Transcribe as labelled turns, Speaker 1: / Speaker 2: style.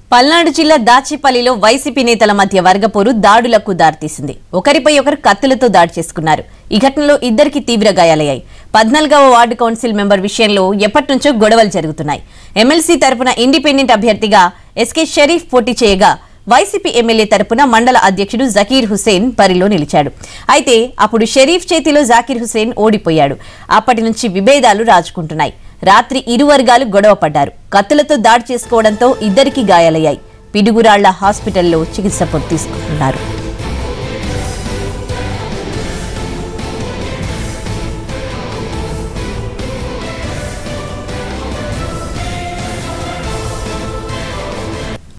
Speaker 1: పల్నాడు జిల్లా దాచేపల్లిలో వైసీపీ నేతల మధ్య వర్గపోరు దాడులకు దారితీసింది ఒకరిపై ఒకరు కత్తులతో దాడి చేసుకున్నారు ఈ ఘటనలో ఇద్దరికి తీవ్ర గాయాలయ్యాయి పద్నాలుగవ వార్డు కౌన్సిల్ మెంబర్ విషయంలో ఎప్పటి నుంచో గొడవలు జరుగుతున్నాయి ఎమ్మెల్సీ తరపున ఇండిపెండెంట్ అభ్యర్థిగా ఎస్కే షరీఫ్ పోటీ చేయగా వైసీపీ ఎమ్మెల్యే తరపున మండల అధ్యక్షుడు జకీర్ హుసేన్ బరిలో నిలిచాడు అయితే అప్పుడు షరీఫ్ చేతిలో జాకీర్ హుసేన్ ఓడిపోయాడు అప్పటి నుంచి విభేదాలు రాజుకుంటున్నాయి రాత్రి ఇరు వర్గాలు గొడవ పడ్డారు కత్తులతో దాడి చేసుకోవడంతో ఇద్దరికి గాయాలయ్యాయి పిడుగురాళ్ల హాస్పిటల్లో చికిత్స పొంది తీసుకుంటున్నారు